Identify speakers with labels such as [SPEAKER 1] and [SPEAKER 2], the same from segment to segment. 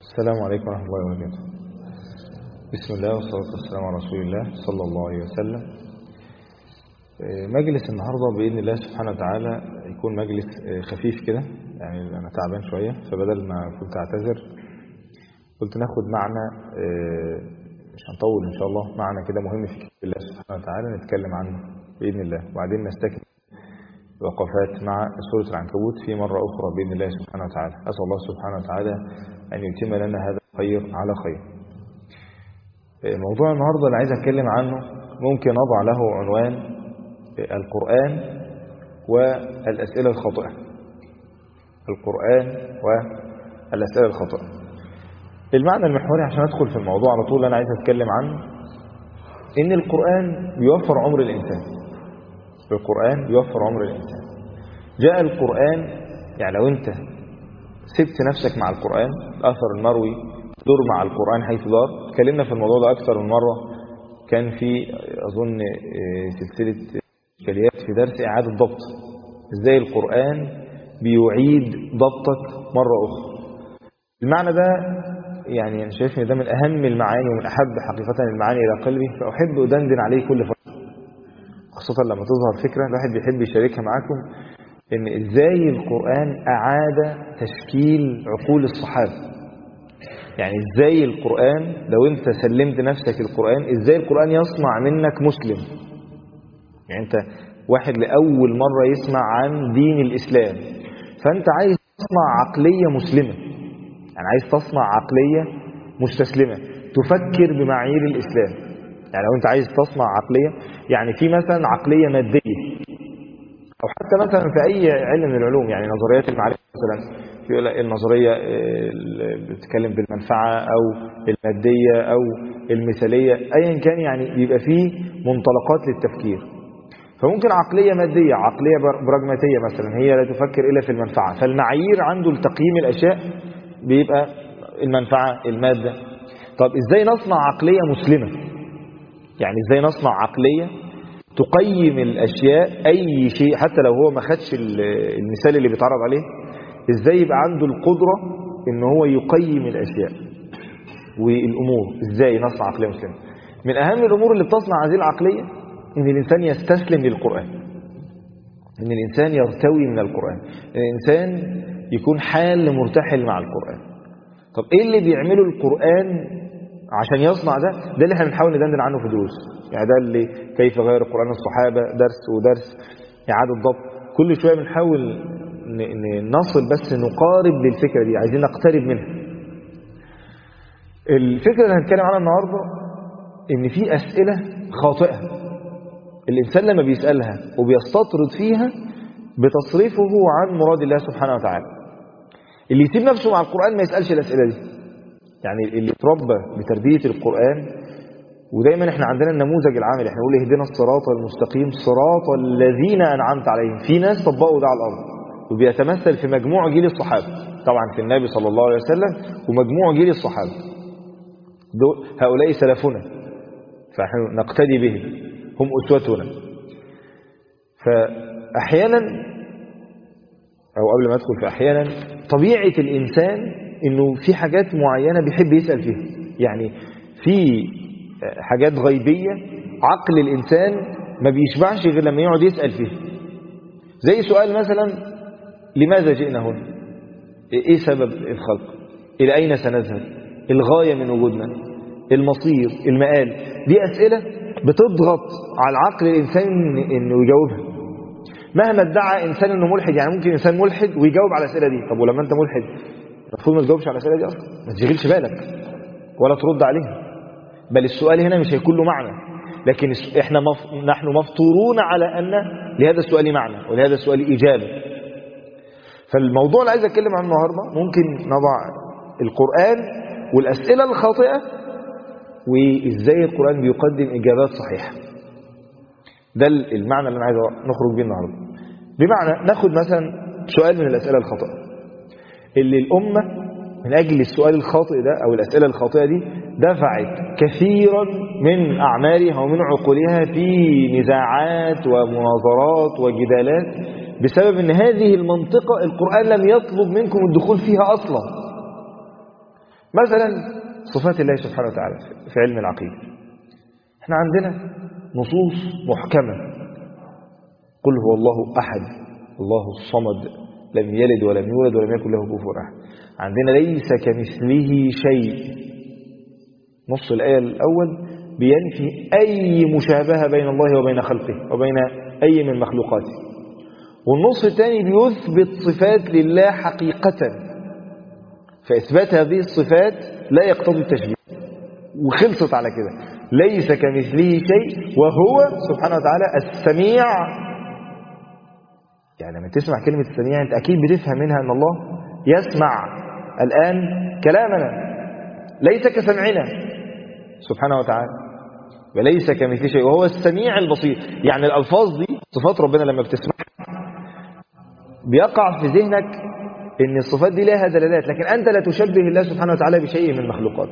[SPEAKER 1] السلام عليكم ورحمة الله وبركاته بسم الله والصلاة والسلام على رسول الله صلى الله عليه وسلم مجلس النهاردة بإذن الله سبحانه وتعالى يكون مجلس خفيف كده يعني أنا تعبان شوية فبدل ما كنت أعتذر قلت ناخد معنى مش هنطول إن شاء الله معنى كده مهم في كتاب الله سبحانه وتعالى نتكلم عنه بإذن الله وبعدين نستكمل وقفات مع سورة العنكبوت في مرة أخرى بإذن الله سبحانه وتعالى أسأل الله سبحانه وتعالى أن يتم لنا هذا الخير على خير موضوع النهاردة اللي عايز أتكلم عنه ممكن أضع له عنوان القرآن والأسئلة الخاطئة القرآن والأسئلة الخاطئة المعنى المحوري عشان أدخل في الموضوع على طول اللي أنا عايز أتكلم عنه إن القرآن بيوفر عمر الإنسان القرآن يوفر عمر الإنسان جاء القرآن يعني لو أنت سبت نفسك مع القرآن الأثر المروي دور مع القرآن حيث دار اتكلمنا في الموضوع ده أكثر من مرة كان في أظن سلسلة إشكاليات في درس إعادة ضبط إزاي القرآن بيعيد ضبطك مرة أخرى المعنى ده يعني أنا شايف إن ده من أهم المعاني ومن أحب حقيقة المعاني إلى قلبي فأحب أدندن عليه كل فترة خاصة لما تظهر فكرة الواحد بيحب يشاركها معاكم ان ازاي القرآن اعاد تشكيل عقول الصحابة يعني ازاي القرآن لو انت سلمت نفسك القرآن ازاي القرآن يصنع منك مسلم يعني انت واحد لأول مرة يسمع عن دين الإسلام فانت عايز تصنع عقلية مسلمة يعني عايز تصنع عقلية مستسلمة تفكر بمعايير الإسلام يعني لو انت عايز تصنع عقلية يعني في مثلا عقلية مادية او حتى مثلا في اي علم من العلوم يعني نظريات المعرفة مثلا في النظرية اللي بتتكلم بالمنفعة او المادية او المثالية ايا كان يعني بيبقى فيه منطلقات للتفكير فممكن عقلية مادية عقلية براجماتية مثلا هي لا تفكر الا في المنفعة فالمعايير عنده لتقييم الاشياء بيبقى المنفعة المادة طب ازاي نصنع عقلية مسلمة يعني ازاي نصنع عقلية تقيم الاشياء اي شيء حتى لو هو ما خدش المثال اللي بيتعرض عليه ازاي يبقى عنده القدرة ان هو يقيم الاشياء والامور ازاي نصنع عقلية مسلمة من اهم الامور اللي بتصنع هذه العقلية ان الانسان يستسلم للقرآن ان الانسان يرتوي من القرآن الانسان يكون حال مرتحل مع القرآن طب ايه اللي بيعمله القرآن عشان يصنع ده ده اللي احنا بنحاول ندندن عنه في دروس يعني ده اللي كيف غير القرآن الصحابة درس ودرس إعادة ضبط كل شوية بنحاول نصل بس نقارب للفكرة دي عايزين نقترب منها الفكرة اللي هنتكلم عنها النهاردة ان في أسئلة خاطئة الإنسان لما بيسألها وبيستطرد فيها بتصريفه عن مراد الله سبحانه وتعالى اللي يسيب نفسه مع القرآن ما يسألش الأسئلة دي يعني اللي اتربى بتربية القرآن ودايما احنا عندنا النموذج العامل احنا نقول اهدنا الصراط المستقيم صراط الذين أنعمت عليهم في ناس طبقوا ده على الأرض وبيتمثل في مجموع جيل الصحابة طبعا في النبي صلى الله عليه وسلم ومجموع جيل الصحابة هؤلاء سلفنا فنحن نقتدي بهم هم أسوتنا فأحيانا أو قبل ما أدخل في أحيانا طبيعة الإنسان انه في حاجات معينة بيحب يسأل فيها يعني في حاجات غيبية عقل الإنسان ما بيشبعش غير لما يقعد يسأل فيها زي سؤال مثلا لماذا جئنا هنا ايه سبب الخلق الى اين سنذهب الغاية من وجودنا المصير المآل دي أسئلة بتضغط على العقل الإنسان انه يجاوبها مهما ادعى إنسان انه ملحد يعني ممكن إنسان ملحد ويجاوب على الأسئلة دي طب ولما أنت ملحد المفروض ما تجاوبش على الأسئلة دي أصلا ما تشغلش بالك ولا ترد عليها بل السؤال هنا مش هيكون له معنى لكن احنا مف... نحن مفطورون على أن لهذا السؤال معنى ولهذا السؤال إجابة فالموضوع اللي عايز أتكلم عنه النهاردة ممكن نضع القرآن والأسئلة الخاطئة وإزاي القرآن بيقدم إجابات صحيحة ده المعنى اللي أنا عايز نخرج بيه النهاردة بمعنى ناخد مثلا سؤال من الأسئلة الخاطئة اللي الأمة من أجل السؤال الخاطئ ده أو الأسئلة الخاطئة دي دفعت كثيرا من أعمالها ومن عقولها في نزاعات ومناظرات وجدالات بسبب أن هذه المنطقة القرآن لم يطلب منكم الدخول فيها أصلا مثلا صفات الله سبحانه وتعالى في علم العقيدة احنا عندنا نصوص محكمة قل هو الله أحد الله الصمد لم يلد ولم يولد ولم يكن له كفوا أحد عندنا ليس كمثله شيء نص الآية الأول بينفي أي مشابهة بين الله وبين خلقه وبين أي من مخلوقاته والنص الثاني بيثبت صفات لله حقيقة فإثبات هذه الصفات لا يقتضي التشبيه وخلصت على كده ليس كمثله شيء وهو سبحانه وتعالى السميع يعني لما تسمع كلمة السميع أنت أكيد بتفهم منها أن الله يسمع الآن كلامنا ليس كسمعنا سبحانه وتعالى وليس كمثله شيء وهو السميع البصير يعني الألفاظ دي صفات ربنا لما بتسمعها بيقع في ذهنك ان الصفات دي لها دلالات لكن انت لا تشبه الله سبحانه وتعالى بشيء من مخلوقاته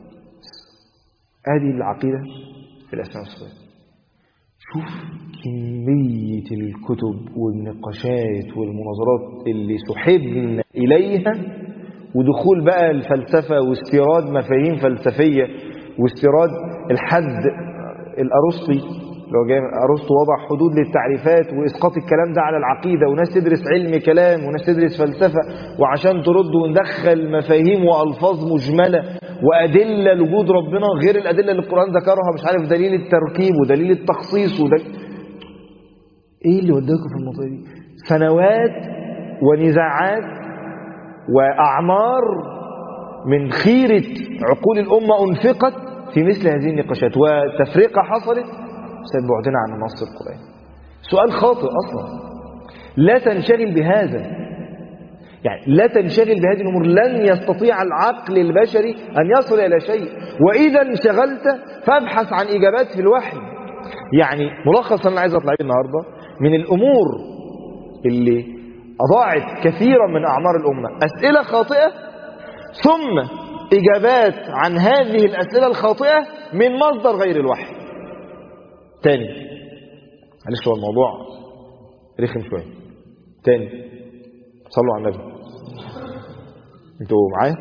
[SPEAKER 1] هذه العقيدة في الأسماء والصفات شوف كمية الكتب والنقاشات والمناظرات اللي سحبنا إليها ودخول بقى الفلسفة واستيراد مفاهيم فلسفية واستيراد الحد الأرسطي لو جاي أرسطو وضع حدود للتعريفات وإسقاط الكلام ده على العقيدة وناس تدرس علم كلام وناس تدرس فلسفة وعشان ترد وندخل مفاهيم وألفاظ مجملة وأدلة لوجود ربنا غير الأدلة اللي القرآن ذكرها مش عارف دليل التركيب ودليل التخصيص ودليل إيه اللي وداكم في المنطقة دي سنوات ونزاعات وأعمار من خيرة عقول الأمة أنفقت في مثل هذه النقاشات وتفرقة حصلت بسبب بعدنا عن النص القرآني سؤال خاطئ أصلا لا تنشغل بهذا يعني لا تنشغل بهذه الأمور لن يستطيع العقل البشري أن يصل إلى شيء وإذا انشغلت فابحث عن إجابات في الوحي يعني ملخصا أنا عايز أطلع بيه النهاردة من الأمور اللي أضاعت كثيرا من أعمار الأمة أسئلة خاطئة ثم إجابات عن هذه الأسئلة الخاطئة من مصدر غير الوحي تاني معلش هو الموضوع رخم شوية تاني صلوا على النبي انتوا معايا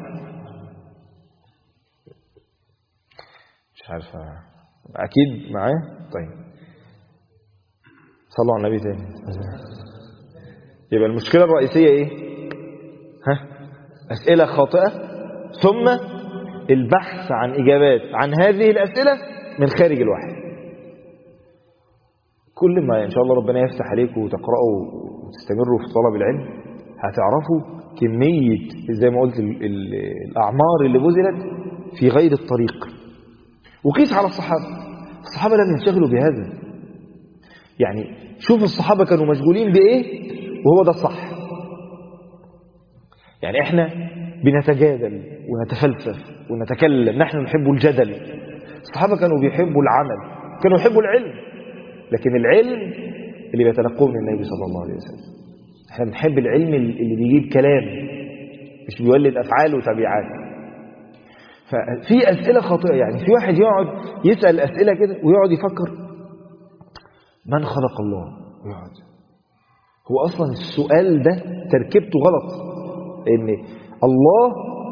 [SPEAKER 1] مش عارف اكيد معايا طيب صلوا على النبي تاني يبقى المشكلة الرئيسية ايه ها اسئلة خاطئة ثم البحث عن اجابات عن هذه الاسئلة من خارج الوحي كل ما ان شاء الله ربنا يفتح عليكم وتقرأوا وتستمروا في طلب العلم هتعرفوا كمية زي ما قلت ال ال الأعمار اللي بذلت في غير الطريق وقيس على الصحابة الصحابة لم ينشغلوا بهذا يعني شوف الصحابة كانوا مشغولين بإيه وهو ده الصح يعني احنا بنتجادل ونتفلسف ونتكلم نحن نحب الجدل الصحابة كانوا بيحبوا العمل كانوا يحبوا العلم لكن العلم اللي بيتلقوه من النبي صلى الله عليه وسلم احنا بنحب العلم اللي بيجيب كلام مش بيولد افعال وتبعات ففي اسئله خاطئه يعني في واحد يقعد يسال اسئله كده ويقعد يفكر من خلق الله ويقعد هو اصلا السؤال ده تركيبته غلط ان الله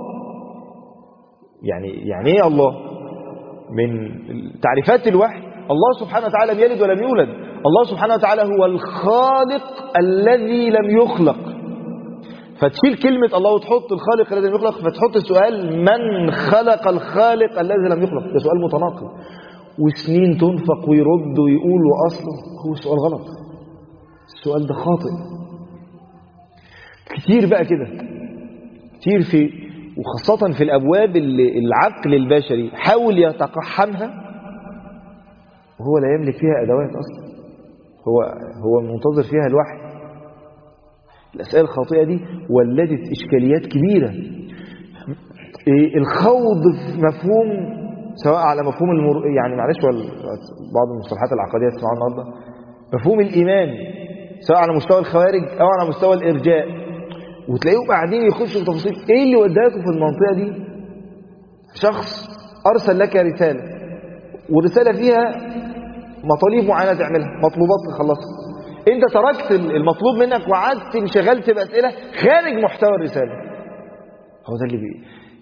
[SPEAKER 1] يعني يعني ايه الله من تعريفات الوحي الله سبحانه وتعالى لم يلد ولم يولد الله سبحانه وتعالى هو الخالق الذي لم يخلق فتشيل كلمة الله وتحط الخالق الذي لم يخلق فتحط السؤال من خلق الخالق الذي لم يخلق ده سؤال متناقض وسنين تنفق ويرد ويقول وأصلا هو سؤال غلط السؤال ده خاطئ كتير بقى كده كتير في وخاصة في الأبواب اللي العقل البشري حاول يتقحمها وهو لا يملك فيها أدوات أصلا هو هو منتظر فيها الوحي الأسئلة الخاطئة دي ولدت إشكاليات كبيرة إيه الخوض في مفهوم سواء على مفهوم المر... يعني معلش بعض المصطلحات العقدية تسمعوها النهارده مفهوم الإيمان سواء على مستوى الخوارج أو على مستوى الإرجاء وتلاقيهم قاعدين يخشوا في تفاصيل إيه اللي وداكم في المنطقة دي شخص أرسل لك رسالة ورسالة فيها مطالب معينة تعملها مطلوبات تخلصها انت تركت المطلوب منك وقعدت انشغلت بأسئلة خارج محتوى الرسالة هو ده اللي بي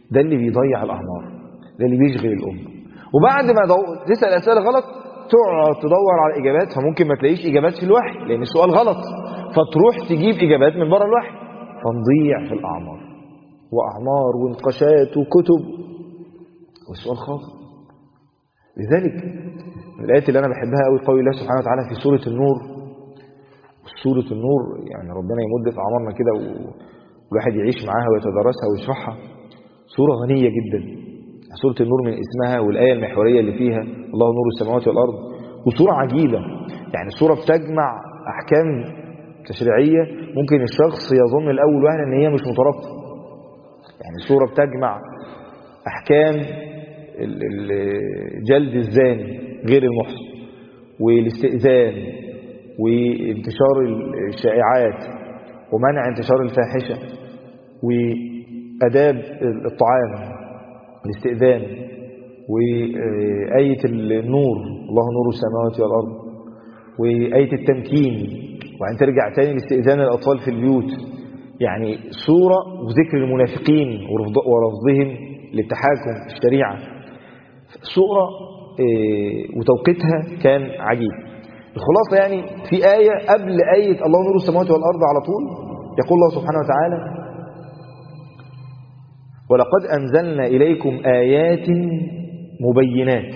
[SPEAKER 1] ده اللي بيضيع الأعمار ده اللي بيشغل الأمة وبعد ما دو... تسأل أسئلة غلط تقعد تدور على إجابات فممكن ما تلاقيش إجابات في الوحي لأن السؤال غلط فتروح تجيب إجابات من بره الوحي فنضيع في الأعمار وأعمار ونقاشات وكتب والسؤال خاطئ لذلك من الآيات اللي أنا بحبها قوي قول الله سبحانه وتعالى في سورة النور سورة النور يعني ربنا يمد في أعمارنا كده والواحد يعيش معاها ويتدرسها ويشرحها سورة غنية جدا سورة النور من اسمها والآية المحورية اللي فيها الله نور السماوات والأرض وسورة عجيبة يعني سورة بتجمع أحكام تشريعية ممكن الشخص يظن الأول وهنا أن هي مش مترابطة يعني سورة بتجمع أحكام جلد الزاني غير المحصن والاستئذان وانتشار الشائعات ومنع انتشار الفاحشة وأداب الطعام الاستئذان وآية النور الله نور السماوات والأرض وآية التمكين وبعدين ترجع تاني لاستئذان الأطفال في البيوت يعني صورة وذكر المنافقين ورفضهم للتحاكم الشريعة صورة وتوقيتها كان عجيب الخلاصة يعني في آية قبل آية الله نور السماوات والأرض على طول يقول الله سبحانه وتعالى ولقد أنزلنا إليكم آيات مبينات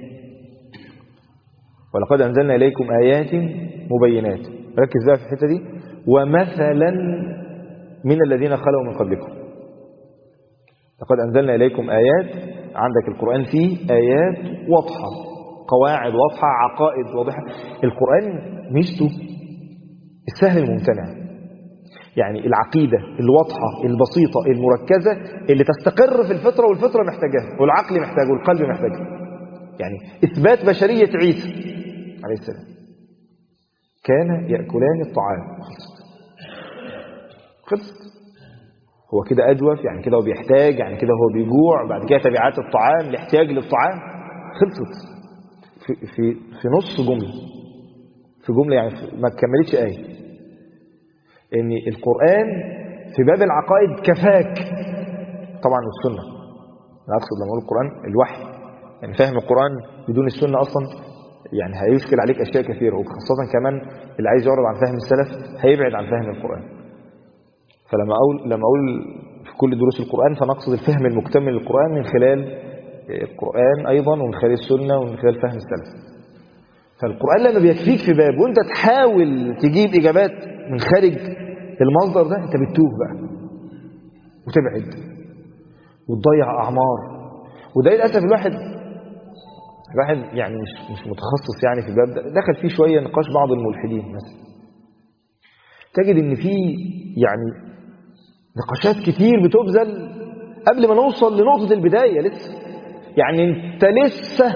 [SPEAKER 1] ولقد أنزلنا إليكم آيات مبينات ركز بقى في الحتة دي ومثلا من الذين خلوا من قبلكم لقد أنزلنا إليكم آيات عندك القرآن فيه آيات واضحة قواعد واضحة عقائد واضحة القرآن ميزته السهل الممتنع يعني العقيدة الواضحة البسيطة المركزة اللي تستقر في الفطرة والفطرة محتاجاها والعقل محتاجه والقلب محتاجه يعني إثبات بشرية عيسى عليه السلام كان يأكلان الطعام خلصت خلصت هو كده أجوف يعني كده هو بيحتاج يعني كده هو بيجوع بعد كده تبعات الطعام الاحتياج للطعام خلصت في, في, في نص جملة في جملة يعني ما كملتش آية ان القرآن في باب العقائد كفاك طبعا السنة أنا أقصد لما أقول القرآن الوحي يعني فهم القرآن بدون السنة أصلا يعني هيشكل عليك أشياء كثيرة وخاصة كمان اللي عايز يعرض عن فهم السلف هيبعد عن فهم القرآن فلما أقول لما أقول في كل دروس القرآن فنقصد الفهم المكتمل للقرآن من خلال القرآن أيضا ومن خلال السنة ومن خلال فهم السلف فالقرآن لما بيكفيك في باب وانت تحاول تجيب إجابات من خارج المصدر ده انت بتتوه بقى وتبعد وتضيع أعمار وده للأسف الواحد الواحد يعني مش مش متخصص يعني في الباب ده دخل فيه شوية نقاش بعض الملحدين مثلا تجد ان في يعني نقاشات كتير بتبذل قبل ما نوصل لنقطة البداية لسه يعني انت لسه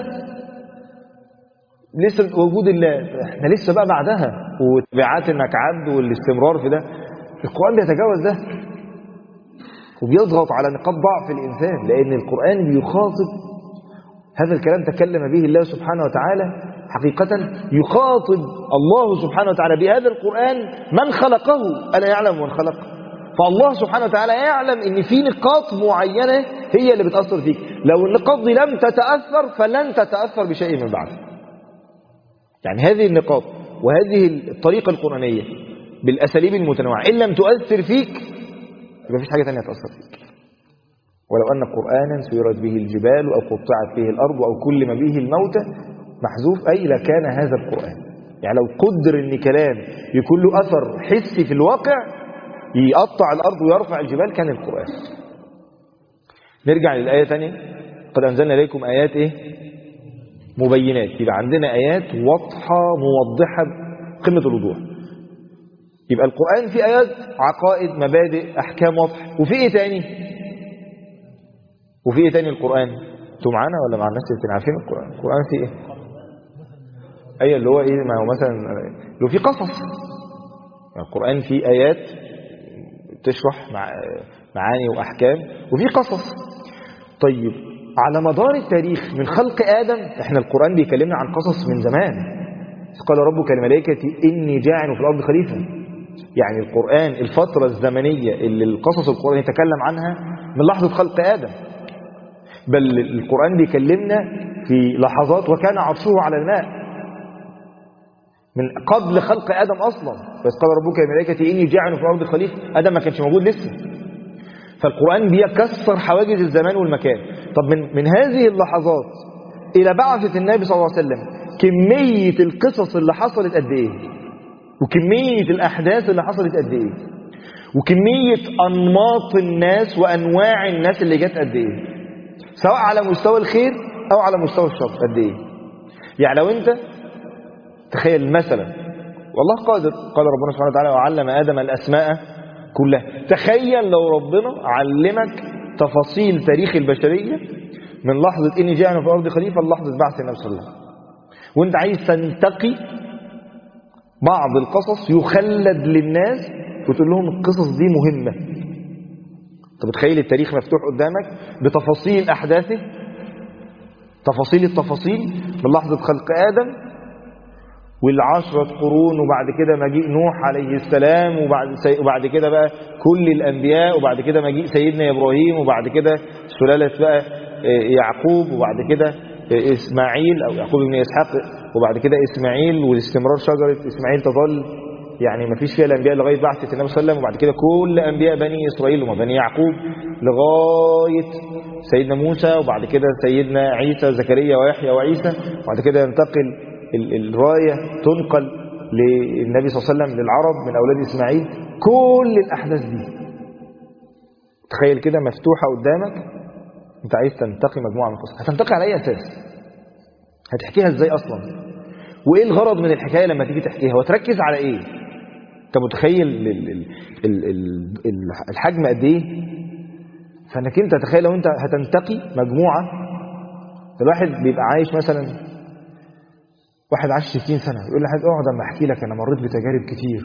[SPEAKER 1] لسه وجود الله احنا لسه بقى بعدها وتبعات انك عبد والاستمرار في ده القرآن بيتجاوز ده وبيضغط على نقاط ضعف الإنسان لأن القرآن بيخاطب هذا الكلام تكلم به الله سبحانه وتعالى حقيقة يخاطب الله سبحانه وتعالى بهذا القرآن من خلقه ألا يعلم من خلقه فالله سبحانه وتعالى يعلم ان في نقاط معينة هي اللي بتأثر فيك لو النقاط دي لم تتأثر فلن تتأثر بشيء من بعد يعني هذه النقاط وهذه الطريقة القرآنية بالأساليب المتنوعة إن لم تؤثر فيك يبقى فيش حاجة تانية تأثر فيك ولو أن قرآنا سيرت به الجبال أو قطعت به الأرض أو كلم به الموتى محذوف أي لكان هذا القرآن يعني لو قدر أن كلام يكون له أثر حسي في الواقع يقطع الأرض ويرفع الجبال كان القرآن نرجع للآية تانية قد أنزلنا إليكم آيات إيه مبينات يبقى عندنا آيات واضحة موضحة قمة الوضوح يبقى القرآن في آيات عقائد مبادئ أحكام واضحة وفي إيه تاني وفي إيه تاني القرآن انتوا معانا ولا مع الناس اللي عارفين القرآن القرآن فيه إيه أي اللي هو إيه ما هو مثلا لو في قصص القرآن فيه آيات تشرح مع معاني وأحكام وفي قصص طيب على مدار التاريخ من خلق آدم احنا القرآن بيكلمنا عن قصص من زمان قال ربك الملائكة إني جاعل في الأرض خليفة يعني القرآن الفترة الزمنية اللي القصص القرآن يتكلم عنها من لحظة خلق آدم بل القرآن بيكلمنا في لحظات وكان عرشه على الماء من قبل خلق آدم أصلا بس قال ربك الملائكة إني جاعل في الأرض خليفة آدم ما كانش موجود لسه فالقرآن بيكسر حواجز الزمان والمكان طب من, من هذه اللحظات إلى بعثة النبي صلى الله عليه وسلم كمية القصص اللي حصلت قد إيه وكمية الأحداث اللي حصلت قد إيه وكمية أنماط الناس وأنواع الناس اللي جت قد إيه سواء على مستوى الخير أو على مستوى الشر قد إيه يعني لو أنت تخيل مثلا والله قادر قال ربنا سبحانه وتعالى وعلم آدم الأسماء كلها تخيل لو ربنا علمك تفاصيل تاريخ البشرية من لحظة إني جاءنا في الأرض خليفة لحظة بعث النبي صلى الله عليه وسلم وانت عايز تنتقي بعض القصص يخلد للناس وتقول لهم القصص دي مهمة انت بتخيل التاريخ مفتوح قدامك بتفاصيل أحداثه تفاصيل التفاصيل من لحظة خلق آدم والعشرة قرون وبعد كده مجيء نوح عليه السلام وبعد, سي... وبعد كده بقى كل الأنبياء وبعد كده مجيء سيدنا إبراهيم وبعد كده سلالة بقى يعقوب وبعد كده إسماعيل أو يعقوب بن إسحاق وبعد كده إسماعيل واستمرار شجرة إسماعيل تظل يعني ما فيش فيها الأنبياء لغاية بعثة النبي صلى الله عليه وسلم وبعد كده كل أنبياء بني إسرائيل وما بني يعقوب لغاية سيدنا موسى وبعد كده سيدنا عيسى زكريا ويحيى وعيسى وبعد كده ينتقل الراية تنقل للنبي صلى الله عليه وسلم للعرب من أولاد إسماعيل كل الأحداث دي تخيل كده مفتوحة قدامك انت عايز تنتقي مجموعة من القصص هتنتقي على أي أساس هتحكيها ازاي أصلا وإيه الغرض من الحكاية لما تيجي تحكيها وتركز على إيه انت متخيل الحجم قد إيه فانك انت تخيل لو انت هتنتقي مجموعة الواحد بيبقى عايش مثلا واحد عاش 60 سنة يقول لحد اقعد اما احكي لك انا مريت بتجارب كتير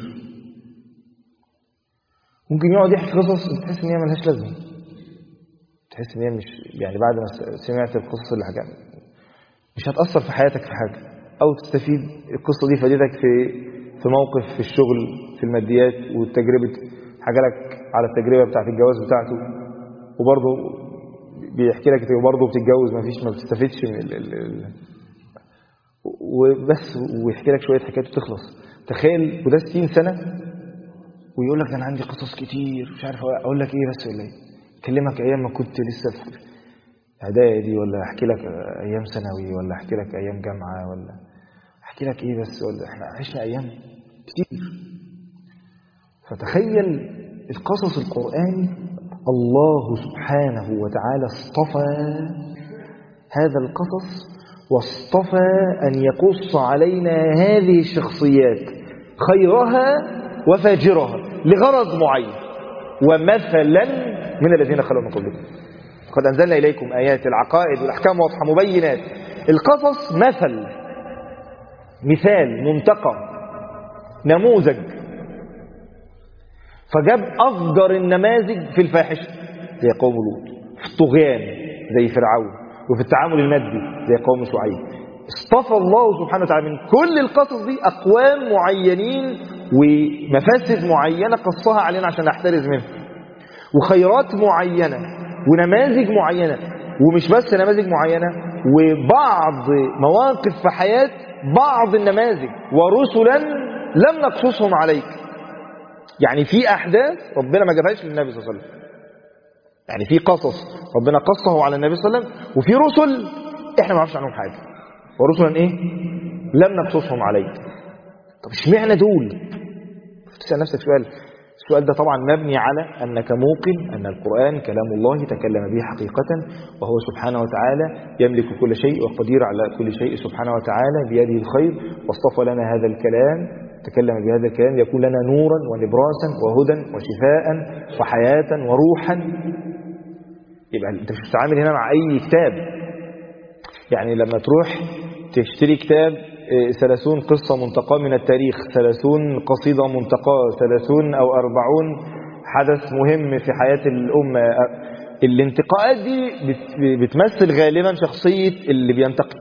[SPEAKER 1] ممكن يقعد يحكي قصص تحس ان هي ملهاش لازمه تحس ان هي مش يعني بعد ما سمعت القصص اللي حكاها مش هتأثر في حياتك في حاجة او تستفيد القصة دي فادتك في في موقف في الشغل في الماديات والتجربة حكى لك على التجربة بتاعت الجواز بتاعته وبرضه بيحكي لك وبرضه بتتجوز ما فيش ما بتستفيدش من ال ال وبس ويحكي لك شوية حكايات وتخلص تخيل وده 60 سنة ويقول لك أنا عندي قصص كتير مش عارف أقول لك إيه بس ولا إيه أكلمك أيام ما كنت لسه في إعدادي ولا أحكي لك أيام ثانوي ولا أحكي لك أيام جامعة ولا أحكي لك إيه بس ولا إحنا عشنا أيام كتير فتخيل القصص القرآني الله سبحانه وتعالى اصطفى هذا القصص واصطفى أن يقص علينا هذه الشخصيات خيرها وفاجرها لغرض معين ومثلا من الذين خلوا من قبلكم قد أنزلنا إليكم آيات العقائد والأحكام واضحة مبينات القصص مثل مثال منتقى نموذج فجاب أفجر النماذج في الفاحشة زي قوم لوط في الطغيان زي فرعون وفي التعامل المادي زي قوم شعيب اصطفى الله سبحانه وتعالى من كل القصص دي أقوام معينين ومفاسد معينة قصها علينا عشان نحترز منها وخيرات معينة ونماذج معينة ومش بس نماذج معينة وبعض مواقف في حياة بعض النماذج ورسلا لم نقصصهم عليك يعني في أحداث ربنا ما جابهاش للنبي صلى الله عليه وسلم يعني في قصص ربنا قصه على النبي صلى الله عليه وسلم وفي رسل احنا ما نعرفش عنهم حاجة ورسلا ايه لم نقصصهم عليك طب اشمعنى دول تسأل نفسك سؤال السؤال ده طبعا مبني على أنك موقن أن القرآن كلام الله تكلم به حقيقة وهو سبحانه وتعالى يملك كل شيء وقدير على كل شيء سبحانه وتعالى بيده الخير واصطفى لنا هذا الكلام تكلم بهذا الكلام يكون لنا نورا ونبراسا وهدى وشفاء وحياة وروحا يبقى انت مش بتتعامل هنا مع أي كتاب يعني لما تروح تشتري كتاب ثلاثون قصة منتقاة من التاريخ ثلاثون قصيدة منتقاة ثلاثون أو أربعون حدث مهم في حياة الأمة الانتقاءات دي بتمثل غالبا شخصية اللي بينتقي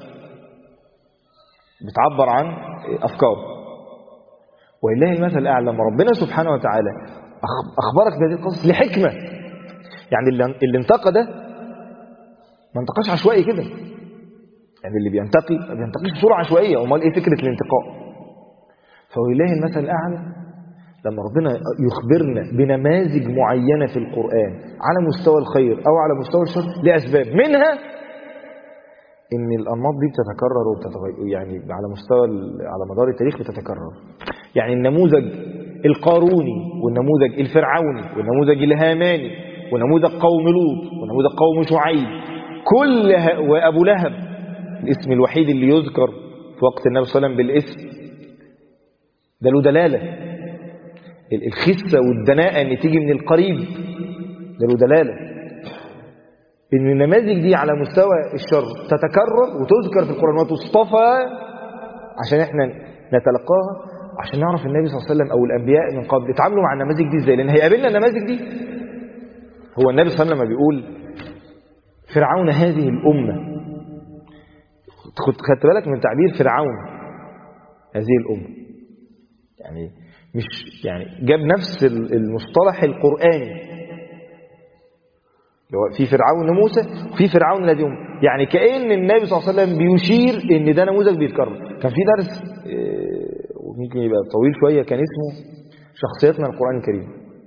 [SPEAKER 1] بتعبر عن أفكاره ولله المثل الأعلى ربنا سبحانه وتعالى أخبرك بهذه القصص لحكمة يعني اللي انتقى ده ما انتقاش عشوائي كده يعني اللي بينتقي ما بينتقيش بصوره عشوائيه امال ايه فكره الانتقاء فولله المثل الاعلى لما ربنا يخبرنا بنماذج معينه في القران على مستوى الخير او على مستوى الشر لاسباب منها ان الانماط دي بتتكرر وبتتغير يعني على مستوى ال- على مدار التاريخ بتتكرر يعني النموذج القاروني والنموذج الفرعوني والنموذج الهاماني ونموذج قوم لوط ونموذج قوم شعيب كل ه- وابو لهب الاسم الوحيد اللي يذكر في وقت النبي صلى الله عليه وسلم بالاسم ده له دلاله ال- الخسه والدناءه ان تيجي من القريب ده له دلاله ان النماذج دي على مستوى الشر تتكرر وتذكر في القران وتصطفى عشان احنا نتلقاها عشان نعرف النبي صلى الله عليه وسلم او الانبياء من قبل اتعاملوا مع النماذج دي ازاي لان هيقابلنا النماذج دي هو النبي صلى الله عليه وسلم لما بيقول فرعون هذه الامه خد خدت بالك من تعبير فرعون هذه الامه يعني مش يعني جاب نفس ال- المصطلح القراني اللي هو في فرعون موسى وفي فرعون الذي هم يعني كأن النبي صلى الله عليه وسلم بيشير ان ده نموذج بيتكرر كان في درس آه، وممكن يبقى طويل شوية كان اسمه شخصيتنا القرآن الكريم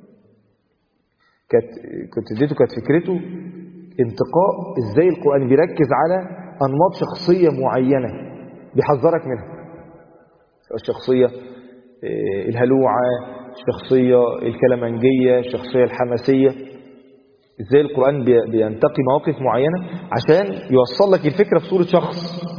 [SPEAKER 1] كانت كنت اديته كانت فكرته انتقاء ازاي القرآن بيركز على أنماط شخصية معينة بيحذرك منها الشخصية آه، الهلوعة الشخصية الكلامنجية الشخصية الحماسية ازاي القرآن بي- بينتقي مواقف معينة عشان يوصل لك الفكرة في صورة شخص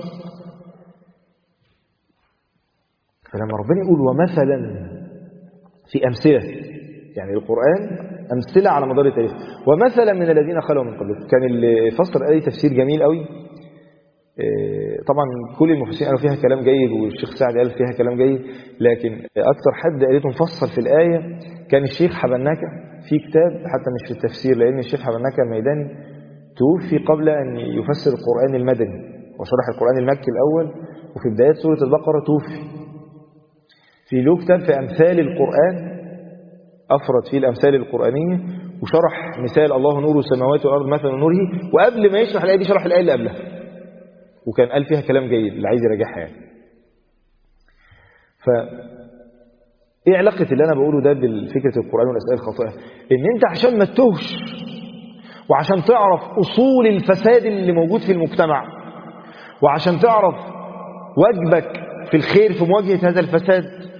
[SPEAKER 1] فلما ربنا يقول ومثلا في أمثلة يعني القرآن أمثلة على مدار التاريخ ومثلا من الذين خلوا من قبلكم كان اللي فسر الآية تفسير جميل قوي إيه، طبعا كل المفسرين قالوا فيها كلام جيد والشيخ سعد قال فيها كلام جيد لكن أكثر حد قالته مفصل في الآية كان الشيخ حبناكة في كتاب حتى مش في التفسير لأن الشيخ حبناكة الميداني توفي قبل أن يفسر القرآن المدني وشرح القرآن المكي الأول وفي بداية سورة البقرة توفي في له كتاب في أمثال القرآن أفرد فيه الأمثال القرآنية وشرح مثال الله نور السماوات والأرض مثل نوره وقبل ما يشرح الآية دي شرح الآية اللي قبلها وكان قال فيها كلام جيد اللي عايز يراجعها يعني ف ايه علاقة اللي انا بقوله ده بالفكرة القرآن والأسئلة الخاطئة ان انت عشان ما تتوهش وعشان تعرف أصول الفساد اللي موجود في المجتمع وعشان تعرف واجبك في الخير في مواجهة هذا الفساد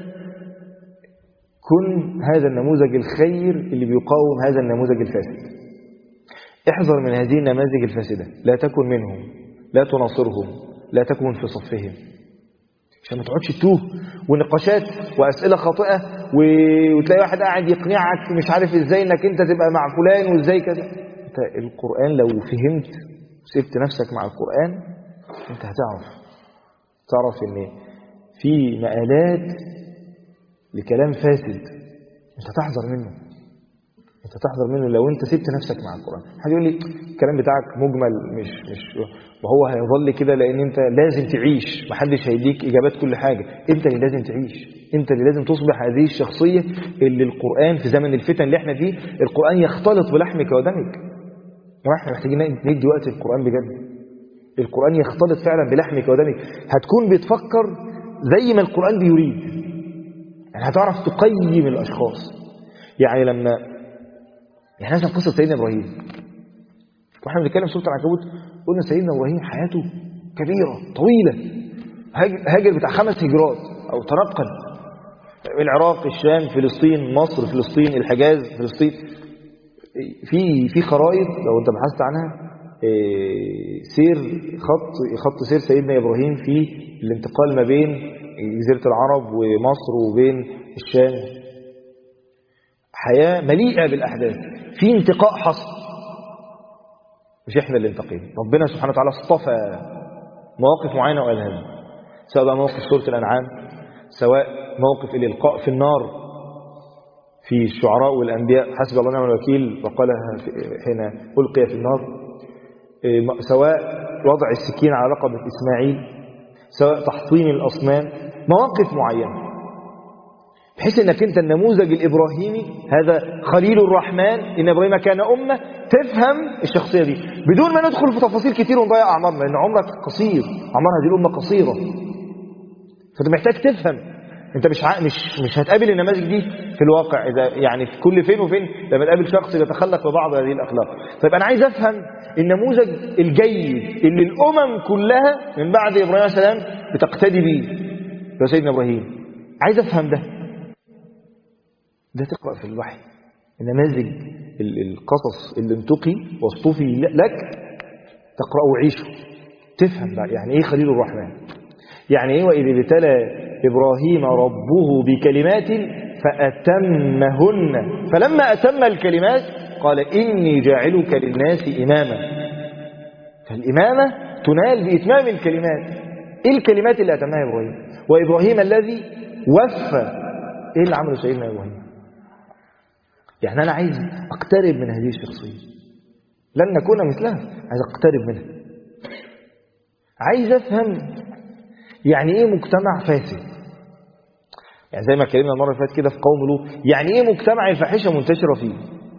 [SPEAKER 1] كن هذا النموذج الخير اللي بيقاوم هذا النموذج الفاسد احذر من هذه النماذج الفاسدة لا تكن منهم لا تناصرهم لا تكن في صفهم عشان ما تقعدش تتوه ونقاشات واسئله خاطئه و... وتلاقي واحد قاعد يقنعك مش عارف ازاي انك انت تبقى مع فلان وازاي كذا انت القران لو فهمت وسبت نفسك مع القران انت هتعرف تعرف ان في مآلات لكلام فاسد انت تحذر منه انت تحذر منه لو انت سبت نفسك مع القران حد يقول لي الكلام بتاعك مجمل مش مش وهو هيظل كده لان انت لازم تعيش محدش هيديك اجابات كل حاجه انت اللي لازم تعيش انت اللي لازم تصبح هذه الشخصيه اللي القران في زمن الفتن اللي احنا فيه القران يختلط بلحمك ودمك واحنا محتاجين ندي وقت القران بجد القران يختلط فعلا بلحمك ودمك هتكون بتفكر زي ما القران بيريد يعني هتعرف تقيم الاشخاص يعني لما يعني مثلا قصه سيدنا ابراهيم واحنا بنتكلم سوره العنكبوت قلنا سيدنا ابراهيم حياته كبيره طويله هاجر بتاع خمس هجرات او تنقل العراق الشام فلسطين مصر فلسطين الحجاز فلسطين في في خرائط لو انت بحثت عنها سير خط خط سير سيدنا ابراهيم في الانتقال ما بين جزيره العرب ومصر وبين الشام حياه مليئه بالاحداث في انتقاء حصل مش احنا اللي انتقينا ربنا سبحانه وتعالى اصطفى مواقف معينه وقالها سواء بقى موقف سوره الانعام سواء موقف الالقاء في النار في الشعراء والانبياء حسب الله ونعم الوكيل وقالها هنا القي في النار سواء وضع السكين على رقبه اسماعيل سواء تحطيم الاصنام مواقف معينه بحيث انك انت النموذج الابراهيمي هذا خليل الرحمن ان ابراهيم كان امه تفهم الشخصية دي بدون ما ندخل في تفاصيل كتير ونضيع أعمارنا لأن عمرك قصير أعمار هذه الأمة قصيرة فأنت محتاج تفهم أنت مش ع... مش مش هتقابل النماذج دي في الواقع إذا يعني في كل فين وفين لما تقابل شخص يتخلق ببعض هذه الأخلاق طيب أنا عايز أفهم النموذج الجيد اللي الأمم كلها من بعد إبراهيم عليه السلام بتقتدي بيه يا سيدنا إبراهيم عايز أفهم ده ده تقرأ في الوحي النماذج القصص اللي انتقي واصطفي لك تقرأ وعيشه تفهم بقى يعني ايه خليل الرحمن يعني ايه وإذ ابتلى إبراهيم ربه بكلمات فأتمهن فلما أتم الكلمات قال إني جاعلك للناس إماما فالإمامة تنال بإتمام الكلمات إيه الكلمات اللي أتمها إبراهيم وإبراهيم الذي وفى إيه اللي عمله سيدنا إبراهيم يعني أنا عايز أقترب من هذه الشخصية لن نكون مثلها عايز أقترب منها عايز أفهم يعني إيه مجتمع فاسد يعني زي ما اتكلمنا المرة اللي فاتت كده في قوم لوط يعني إيه مجتمع الفاحشة منتشرة فيه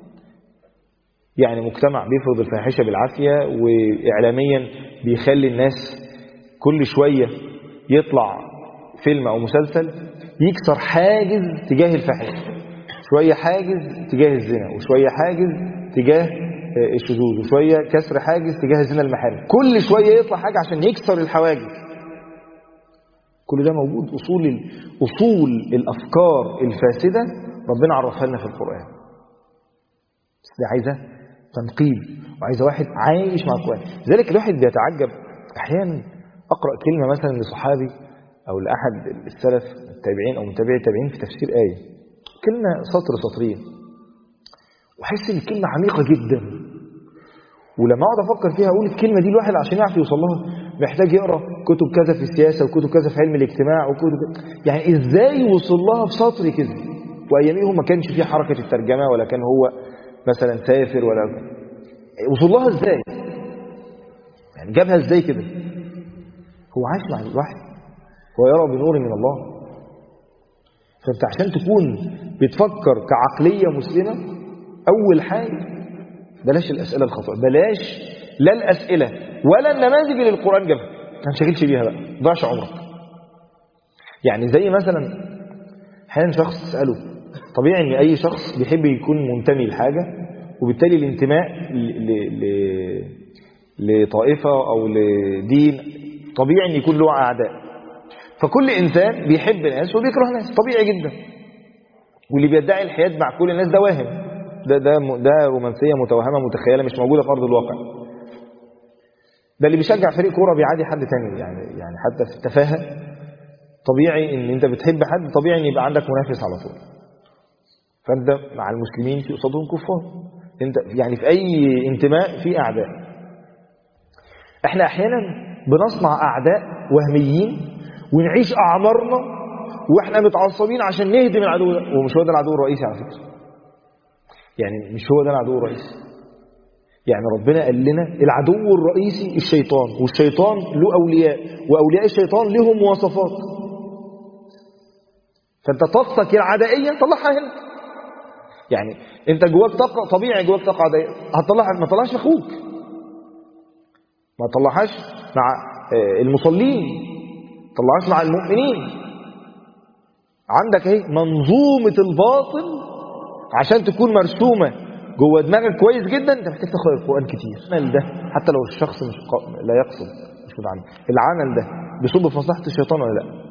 [SPEAKER 1] يعني مجتمع بيفرض الفاحشة بالعافية وإعلاميا بيخلي الناس كل شوية يطلع فيلم أو مسلسل يكسر حاجز تجاه الفاحشة شوية حاجز تجاه الزنا وشوية حاجز تجاه الشذوذ وشوية كسر حاجز تجاه الزنا المحارم كل شوية يطلع حاجة عشان يكسر الحواجز كل ده موجود أصول أصول الأفكار الفاسدة ربنا عرفها لنا في القرآن بس دي عايزة تنقيب وعايزة واحد عايش مع القرآن لذلك الواحد بيتعجب أحيانا أقرأ كلمة مثلا لصحابي أو لأحد السلف التابعين أو متابعي التابعين في تفسير آية كلمة سطر سطرين وأحس إن الكلمة عميقة جدا ولما أقعد أفكر فيها أقول الكلمة دي الواحد عشان يعرف يوصل لها محتاج يقرأ كتب كذا في السياسة وكتب كذا في علم الاجتماع وكتب يعني إزاي وصل لها بسطر كده وأياميه ما كانش فيه حركة الترجمة ولا كان هو مثلا سافر ولا وصل لها إزاي يعني جابها إزاي كده هو عايش مع الوحي هو يرى بنور من الله فانت عشان تكون بتفكر كعقلية مسلمة أول حاجة بلاش الأسئلة الخطأ بلاش لا الأسئلة ولا النماذج اللي القرآن جابها ما تنشغلش بيها بقى ضيعش عمرك يعني زي مثلا احيانا شخص تسأله طبيعي ان اي شخص بيحب يكون منتمي لحاجة وبالتالي الانتماء ل... ل... لطائفة او لدين طبيعي ان يكون له اعداء فكل انسان بيحب ناس وبيكره ناس طبيعي جدا واللي بيدعي الحياد مع كل الناس ده واهم ده ده ده رومانسيه متوهمه متخيله مش موجوده في ارض الواقع ده اللي بيشجع فريق كوره بيعادي حد تاني يعني يعني حتى في التفاهه طبيعي ان انت بتحب حد طبيعي ان يبقى عندك منافس على طول فانت مع المسلمين في قصادهم كفار انت يعني في اي انتماء في اعداء احنا احيانا بنصنع اعداء وهميين ونعيش اعمارنا واحنا متعصبين عشان نهدم العدو ده ومش هو ده العدو الرئيسي على فكره يعني مش هو ده العدو الرئيسي يعني ربنا قال لنا العدو الرئيسي الشيطان والشيطان له أولياء وأولياء الشيطان لهم مواصفات فأنت طاقتك العدائية طلعها هنا يعني أنت جواك طاقة طبيعي جواك طاقة عدائية هتطلعها ما تطلعهاش في أخوك ما تطلعهاش مع المصلين ما تطلعهاش مع المؤمنين عندك اهي منظومة الباطل عشان تكون مرسومة جوه دماغك كويس جدا انت محتاج تقرا القران كتير العمل ده حتى لو الشخص مش قا... لا يقصد مش متعلم العمل ده بيصب في مصلحه الشيطان ولا لا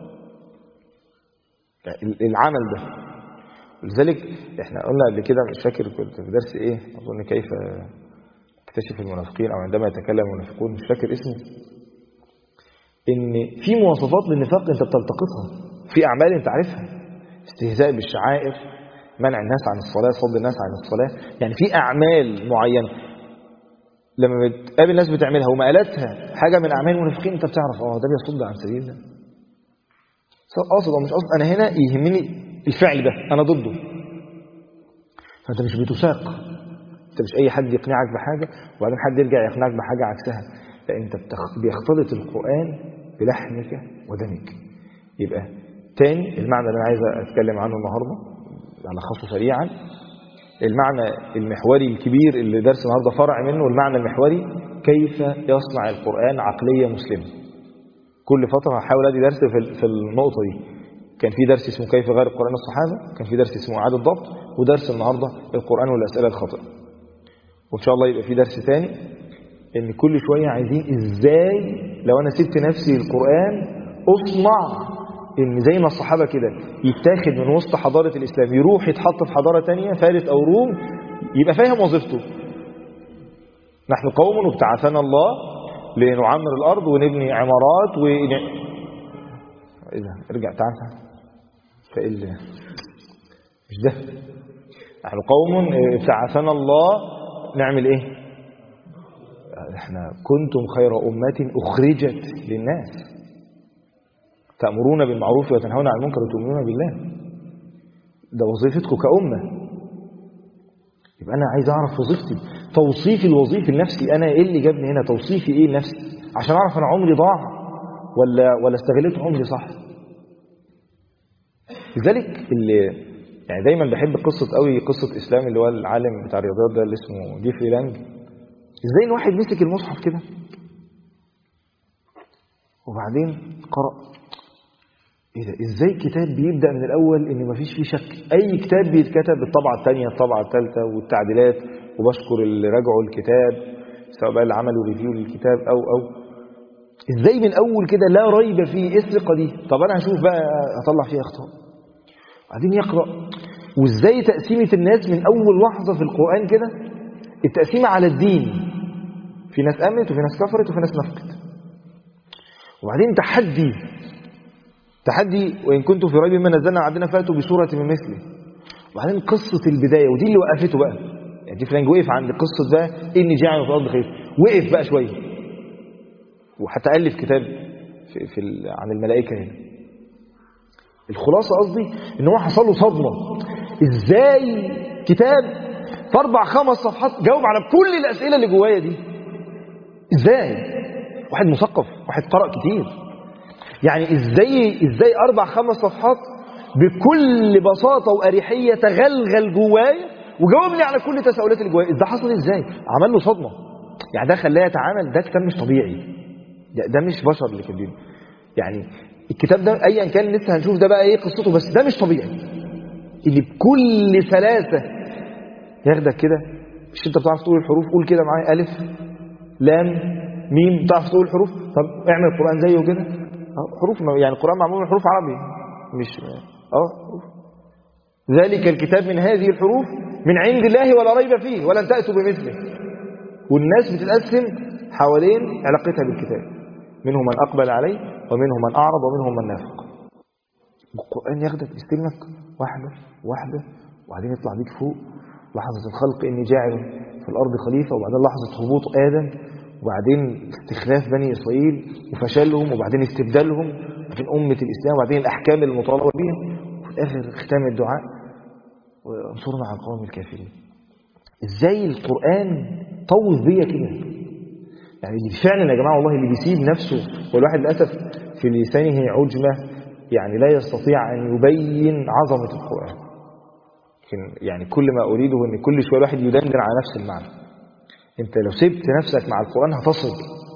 [SPEAKER 1] العمل ده لذلك احنا قلنا قبل كده مش فاكر كنت في درس ايه اظن كيف تكتشف المنافقين او عندما يتكلم المنافقون مش فاكر اسمه ان في مواصفات للنفاق انت بتلتقطها في اعمال انت عارفها استهزاء بالشعائر منع الناس عن الصلاة صد الناس عن الصلاة يعني في أعمال معينة لما بتقابل ناس بتعملها ومقالاتها حاجة من أعمال المنافقين أنت بتعرف اه ده بيصد عن سبيل الله قاصد أو مش قاصد أنا هنا يهمني الفعل ده أنا ضده فأنت مش بتساق أنت مش أي حد يقنعك بحاجة وبعدين حد يرجع يقنعك بحاجة عكسها لا أنت بيختلط القرآن بلحمك ودمك يبقى تاني المعنى اللي أنا عايز أتكلم عنه النهارده ألخصه سريعا المعنى المحوري الكبير اللي درس النهارده فرع منه المعنى المحوري كيف يصنع القرآن عقلية مسلمة كل فترة هحاول ادي درس في في النقطة دي كان في درس اسمه كيف غير القرآن الصحابة كان في درس اسمه إعادة ضبط ودرس النهاردة القرآن والأسئلة الخاطئة وإن شاء الله يبقى في درس ثاني إن كل شوية عايزين إزاي لو أنا سبت نفسي القرآن أصنع إن زي ما الصحابة كده يتاخد من وسط حضارة الإسلام يروح يتحط في حضارة تانية فارس أو روم يبقى فاهم وظيفته نحن قوم ابتعثنا الله لنعمر الأرض ونبني عمارات و إيه ده ارجع تعال تعال فإلا مش ده نحن قوم ابتعثنا الله نعمل ايه احنا كنتم خير أمة أخرجت للناس تأمرون بالمعروف وتنهون عن المنكر وتؤمنون بالله ده وظيفتكم كأمة يبقى أنا عايز أعرف وظيفتي توصيفي الوظيفي لنفسي أنا إيه اللي جابني هنا توصيفي إيه لنفسي عشان أعرف أنا عمري ضاع ولا ولا استغلت عمري صح لذلك اللي يعني دايما بحب قصة قوي قصة إسلام اللي هو العالم بتاع الرياضيات ده اللي اسمه جيفري لانج ازاي الواحد مسك المصحف كده وبعدين قرأ ايه ده ازاي كتاب بيبدأ من الأول ان مفيش فيه شك اي كتاب بيتكتب بالطبعة الثانية الطبعة الثالثة والتعديلات وبشكر اللي راجعوا الكتاب سواء بقى اللي عملوا ريفيو للكتاب او او ازاي من اول كده لا ريب فيه ايه الثقة دي طب انا هشوف بقى اطلع فيها اخطاء بعدين يقرأ وازاي تقسيمة الناس من اول لحظة في القرآن كده التقسيمة على الدين في ناس امنت وفي ناس كفرت وفي ناس نفقت وبعدين تحدي تحدي وإن كنتم في ريب مما نزلنا عندنا فاتوا بسورة من مثله وبعدين قصة البداية ودي اللي وقفته بقى يعني دي فرانك وقف عند قصة بقى إني جاعل في الأرض خير وقف بقى شوية وحتى ألف كتاب في, في عن الملائكة هنا الخلاصة قصدي إن هو حصل له صدمة إزاي كتاب في أربع خمس صفحات جاوب على كل الأسئلة اللي جوايا دي إزاي واحد مثقف واحد قرأ كتير يعني ازاي ازاي اربع خمس صفحات بكل بساطه واريحيه تغلغل جوايا وجاوبني على كل التساؤلات اللي جوايا ده حصل ازاي عمل له صدمه يعني ده خلاه يتعامل ده كتاب مش طبيعي ده, ده مش بشر اللي كاتبينه يعني الكتاب ده ايا كان لسه هنشوف ده بقى ايه قصته بس ده مش طبيعي اللي بكل سلاسه ياخدك كده مش انت بتعرف تقول الحروف قول كده معايا الف لام ميم بتعرف تقول الحروف طب اعمل القران زيه كده حروف يعني القرآن معمول من حروف عربي مش اه حروف ذلك الكتاب من هذه الحروف من عند الله ولا ريب فيه ولن تأتوا بمثله والناس بتتقسم حوالين علاقتها بالكتاب منهم من أقبل عليه ومنهم من أعرض ومنهم من نافق القرآن ياخدك يستلمك واحدة واحدة وبعدين يطلع بيك فوق لحظة الخلق إني جاعل في الأرض خليفة وبعدين لحظة هبوط آدم وبعدين استخلاف بني إسرائيل وفشلهم وبعدين استبدالهم وبعدين أمة الإسلام وبعدين الأحكام المطالبة بها وفي الآخر ختام الدعاء وانصرنا على القوم الكافرين إزاي القرآن طوف بيا كده يعني فعلا يا جماعة والله اللي بيسيب نفسه والواحد للأسف في لسانه عجمة يعني لا يستطيع أن يبين عظمة القرآن لكن يعني كل ما أريده أن كل شوية الواحد يدندن على نفس المعنى انت لو سبت نفسك مع القرآن هتصل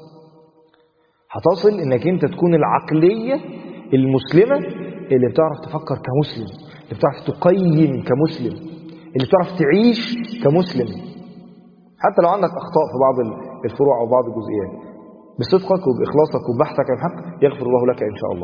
[SPEAKER 1] هتصل انك انت تكون العقلية المسلمة اللي بتعرف تفكر كمسلم اللي بتعرف تقيم كمسلم اللي بتعرف تعيش كمسلم حتى لو عندك أخطاء في بعض الفروع أو بعض الجزئيات بصدقك وبإخلاصك وبحثك عن الحق يغفر الله لك إن شاء الله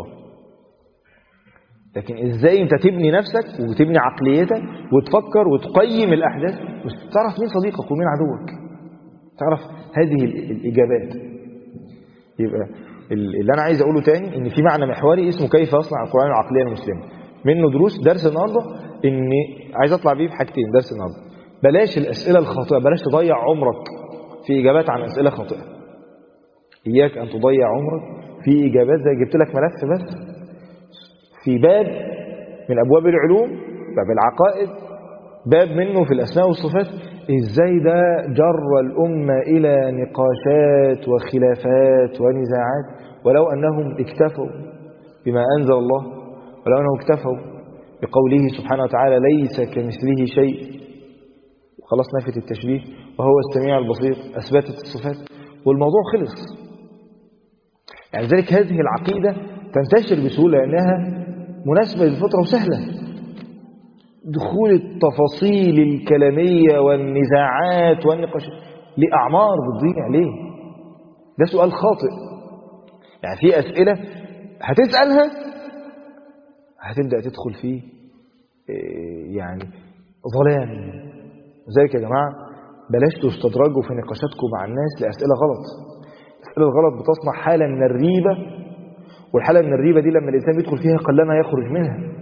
[SPEAKER 1] لكن ازاي انت تبني نفسك وتبني عقليتك وتفكر وتقيم الأحداث وتعرف مين صديقك ومين عدوك تعرف هذه الإجابات يبقى اللي أنا عايز أقوله تاني إن في معنى محوري اسمه كيف يصنع القرآن العقلية المسلمة منه دروس درس النهاردة إن عايز أطلع بيه في حاجتين درس النهاردة بلاش الأسئلة الخاطئة بلاش تضيع عمرك في إجابات عن أسئلة خاطئة إياك أن تضيع عمرك في إجابات زي جبت لك ملف بس في باب من أبواب العلوم باب العقائد باب منه في الأسماء والصفات ازاي ده جر الأمة إلى نقاشات وخلافات ونزاعات ولو أنهم اكتفوا بما أنزل الله ولو أنهم اكتفوا بقوله سبحانه وتعالى ليس كمثله شيء خلاص نفت التشبيه وهو السميع البصير أثبتت الصفات والموضوع خلص يعني ذلك هذه العقيدة تنتشر بسهولة لأنها مناسبة للفطرة وسهلة دخول التفاصيل الكلامية والنزاعات والنقاشات لأعمار بتضيع ليه ده سؤال خاطئ يعني في أسئلة هتسألها هتبدأ تدخل فيه إيه، يعني ظلام ذلك يا جماعة بلاش تستدرجوا في نقاشاتكم مع الناس لأسئلة غلط الأسئلة الغلط بتصنع حالة من الريبة والحالة من الريبة دي لما الإنسان بيدخل فيها قلما يخرج منها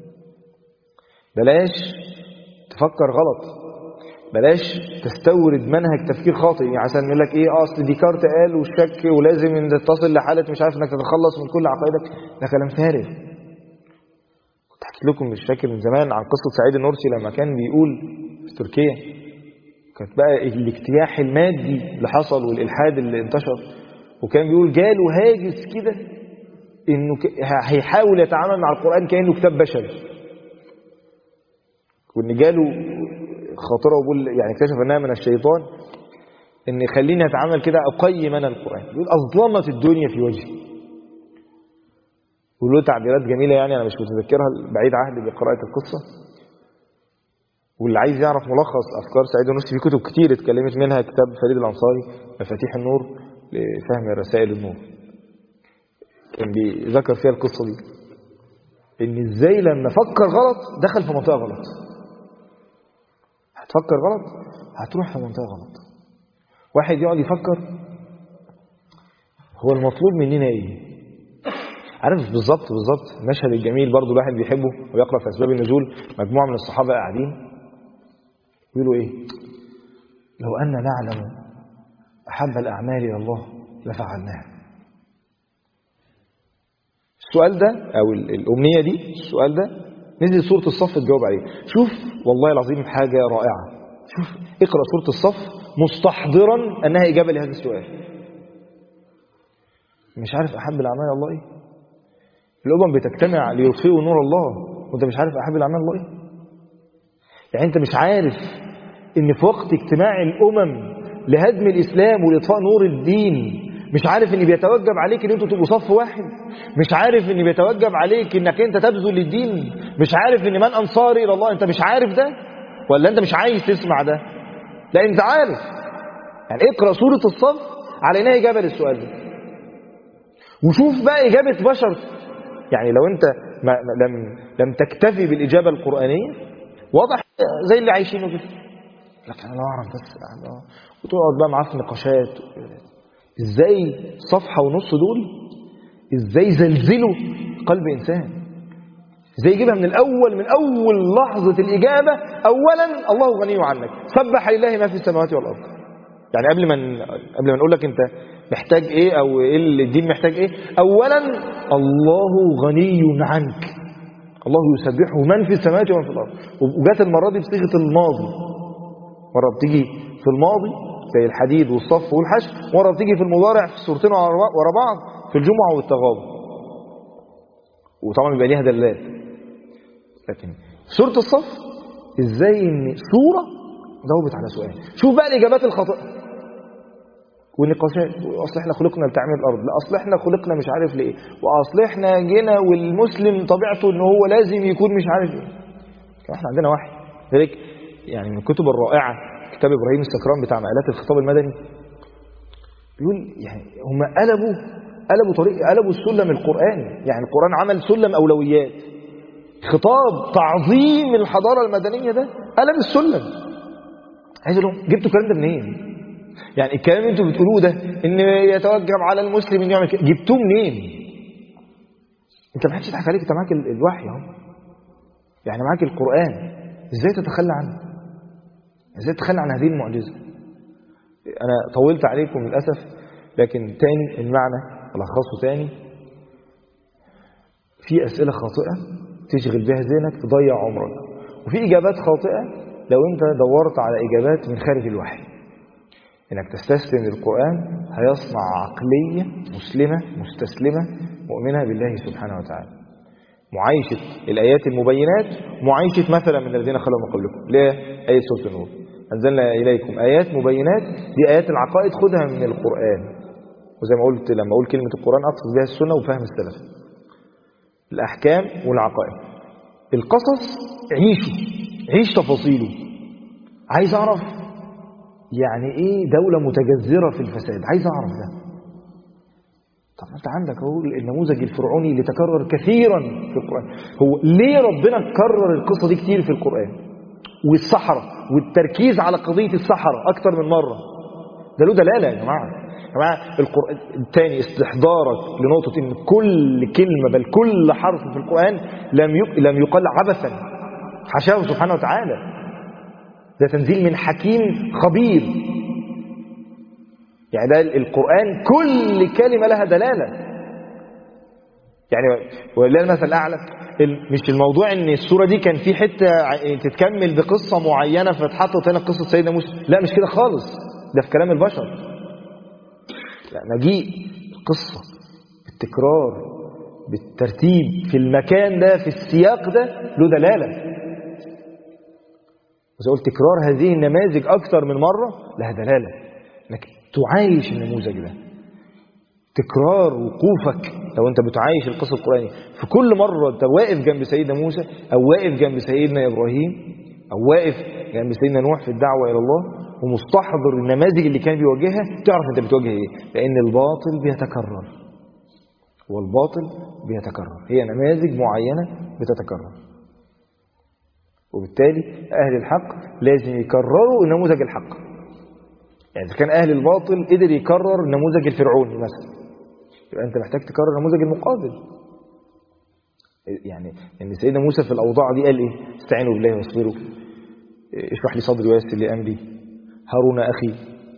[SPEAKER 1] بلاش تفكر غلط بلاش تستورد منهج تفكير خاطئ يعني عشان يقول لك ايه اه اصل ديكارت قال والشك ولازم ان تصل لحاله مش عارف انك تتخلص من كل عقائدك ده كلام فارغ كنت حكيت لكم مش فاكر من زمان عن قصه سعيد النورسي لما كان بيقول في تركيا كانت بقى الاجتياح المادي اللي حصل والالحاد اللي انتشر وكان بيقول جاله هاجس كده انه ك- هيحاول يتعامل مع القران كانه كتاب بشري وان جاله خاطره وبقول يعني اكتشف انها من الشيطان ان يخليني اتعامل كده اقيم انا القران يقول اظلمت الدنيا في وجهي وله تعبيرات جميله يعني انا مش متذكرها بعيد عهد بقراءه القصه واللي عايز يعرف ملخص افكار سعيد النصري في كتب كتير اتكلمت منها كتاب فريد الانصاري مفاتيح النور لفهم رسائل النور كان بيذكر فيها القصه دي ان ازاي لما فكر غلط دخل في منطقه غلط هتفكر غلط هتروح في منطقه غلط واحد يقعد يفكر هو المطلوب مننا ايه عارف بالظبط بالظبط المشهد الجميل برضو الواحد بيحبه ويقرا في اسباب النزول مجموعه من الصحابه قاعدين يقولوا ايه لو ان نعلم احب الاعمال الى الله لفعلناها السؤال ده او ال- الامنيه دي السؤال ده نزل سوره الصف تجاوب عليه شوف والله العظيم حاجه رائعه شوف اقرا سوره الصف مستحضرا انها اجابه لهذا السؤال مش عارف احب الاعمال الى الله ايه الامم بتجتمع ليطفئوا نور الله وانت مش عارف احب الاعمال الله ايه يعني انت مش عارف ان في وقت اجتماع الامم لهدم الاسلام ولاطفاء نور الدين مش عارف ان بيتوجب عليك ان انتوا تبقوا صف واحد مش عارف ان بيتوجب عليك انك انت تبذل للدين مش عارف ان من انصاري الى الله انت مش عارف ده ولا انت مش عايز تسمع ده لا انت عارف يعني اقرا سوره الصف على انها اجابه للسؤال ده وشوف بقى اجابه بشر يعني لو انت ما ما- لم لم تكتفي بالاجابه القرانيه واضح زي اللي عايشينه كده لكن انا لو اعرف بس يعني اه وتقعد بقى معاه في نقاشات ازاي صفحه ونص دول ازاي زلزلوا قلب انسان ازاي يجيبها من الاول من اول لحظه الاجابه اولا الله غني عنك سبح لله ما في السماوات والارض يعني قبل ما ن- قبل ما نقول لك انت محتاج ايه او ايه اللي الدين محتاج ايه اولا الله غني عنك الله يسبحه من في السماوات ومن في الارض وجات المره دي بصيغه الماضي مره بتيجي في الماضي زي الحديد والصف والحشر مره بتيجي في المضارع في السورتين ورا ورا بعض في الجمعه والتغابن وطبعا بيبقى ليها دلالات لكن سوره الصف ازاي ان سوره جاوبت على سؤال شوف بقى الاجابات الخاطئه والنقاشات اصل احنا خلقنا لتعمير الارض لا اصل احنا خلقنا مش عارف ليه واصل احنا جينا والمسلم طبيعته ان هو لازم يكون مش عارف ايه كان احنا عندنا وحي لذلك يعني من الكتب الرائعه كتاب ابراهيم السكران بتاع مقالات الخطاب المدني بيقول يعني هم قلبوا قلبوا طريق قلبوا السلم القراني يعني القران عمل سلم اولويات خطاب تعظيم الحضاره المدنيه ده قلب السلم عايز اقول لهم جبتوا الكلام ده منين؟ يعني الكلام اللي انتوا بتقولوه ده ان يتوجب على المسلم انه يعمل كده جبتوه منين؟ انت ما حدش يضحك عليك انت معاك ال- الوحي اهو يعني معاك القران ازاي تتخلى عنه؟ ازاي تتخلى عن هذه المعجزه؟ انا طولت عليكم للاسف لكن تاني المعنى الخصه تاني في اسئله خاطئه تشغل بها ذهنك تضيع عمرك وفي اجابات خاطئه لو انت دورت على اجابات من خارج الوحي انك تستسلم للقران هيصنع عقليه مسلمه مستسلمه مؤمنه بالله سبحانه وتعالى معايشه الايات المبينات معايشه مثلا من الذين خلوا من قبلكم ليه ايه سوره النور أنزلنا إليكم آيات مبينات دي آيات العقائد خدها من القرآن وزي ما قلت لما أقول كلمة القرآن أقصد بها السنة وفهم السلف الأحكام والعقائد القصص عيشه عيش تفاصيله عايز أعرف يعني إيه دولة متجذرة في الفساد عايز أعرف ده طب انت عندك اهو النموذج الفرعوني اللي تكرر كثيرا في القرآن هو ليه ربنا كرر القصة دي كتير في القرآن والسحرة والتركيز على قضية السحرة أكتر من مرة ده له دلالة يا جماعة يا جماعة القرآن الثاني استحضارك لنقطة إن كل كلمة بل كل حرف في القرآن لم يق... لم يقال عبثا حاشاه سبحانه وتعالى ده تنزيل من حكيم خبير يعني ده القرآن كل كلمة لها دلالة يعني ولله المثل الأعلى مش الموضوع ان السورة دي كان في حتة تتكمل بقصة معينة فاتحطت هنا قصة سيدنا موسى لا مش كده خالص ده في كلام البشر يعني مجيء القصة بالتكرار بالترتيب في المكان ده في السياق ده له دلالة وزي قلت تكرار هذه النماذج أكثر من مرة لها دلالة انك تعايش النموذج ده تكرار وقوفك لو انت بتعايش القصة القرآنية في كل مرة انت واقف جنب سيدنا موسى او واقف جنب سيدنا ابراهيم او واقف جنب سيدنا نوح في الدعوة الى الله ومستحضر النماذج اللي كان بيواجهها تعرف انت بتواجه ايه لان الباطل بيتكرر والباطل بيتكرر هي نماذج معينة بتتكرر وبالتالي اهل الحق لازم يكرروا نموذج الحق يعني إذا كان أهل الباطل قدر يكرر النموذج الفرعوني مثلا يبقى أنت محتاج تكرر النموذج المقابل يعني ان سيدنا موسى في الأوضاع دي قال إيه استعينوا بالله واصبروا اشرح لي صدري ويسر لي أمري هارون أخي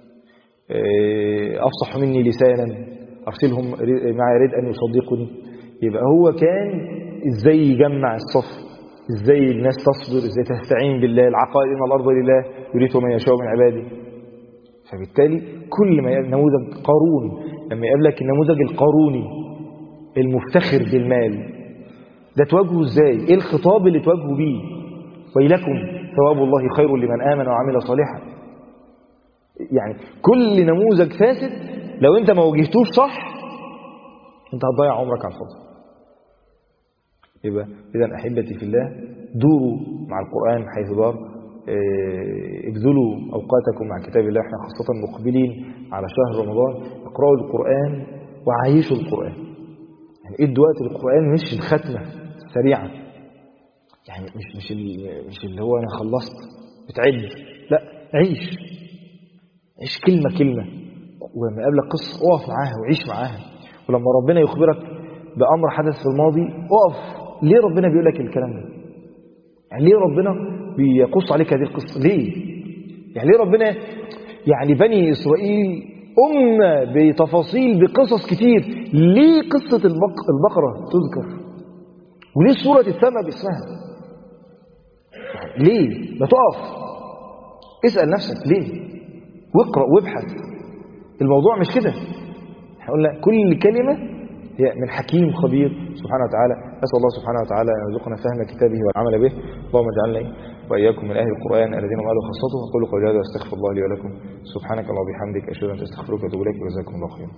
[SPEAKER 1] أفصح مني لسانا أرسلهم معي يريد أن يصدقني يبقى هو كان إزاي يجمع الصف إزاي الناس تصبر إزاي تستعين بالله العقائد إن الأرض لله يريد من يشاء من عباده فبالتالي كل ما يقابل نموذج قارون لما يقابلك النموذج القاروني المفتخر بالمال ده تواجهه ازاي ايه الخطاب اللي تواجهه بيه ويلكم ثواب الله خير لمن آمن وعمل صالحا يعني كل نموذج فاسد لو انت ما واجهتوش صح انت هتضيع عمرك على الفاضي يبقى اذا احبتي في الله دوروا مع القرآن حيث دار ابذلوا أوقاتكم مع كتاب الله احنا خاصة مقبلين على شهر رمضان اقرأوا القرآن وعيشوا القرآن يعني ادوا وقت القرآن مش الختمة السريعة يعني مش مش مش اللي هو انا خلصت بتعد لا عيش عيش كلمة كلمة ولما يقابلك قصة اقف معاها وعيش معاها ولما ربنا يخبرك بأمر حدث في الماضي اقف ليه ربنا بيقول لك الكلام ده يعني ليه ربنا بيقص عليك هذه القصة ليه يعني ليه ربنا يعني بني إسرائيل أمة بتفاصيل بقصص كتير ليه قصة البق... البقرة تذكر وليه سورة السماء باسمها يعني ليه ما تقف اسأل نفسك ليه واقرأ وابحث الموضوع مش كده احنا قلنا كل كلمة هي من حكيم خبير سبحانه وتعالى أسأل الله سبحانه وتعالى أن يرزقنا فهم كتابه والعمل به اللهم اجعلنا وإياكم من أهل القرآن الذين هم أهل خاصته وقولوا قولي هذا واستغفر الله لي ولكم سبحانك اللهم وبحمدك أشهد أن لا إله إلا أنت أستغفرك وأتوب إليك وجزاكم الله خيرا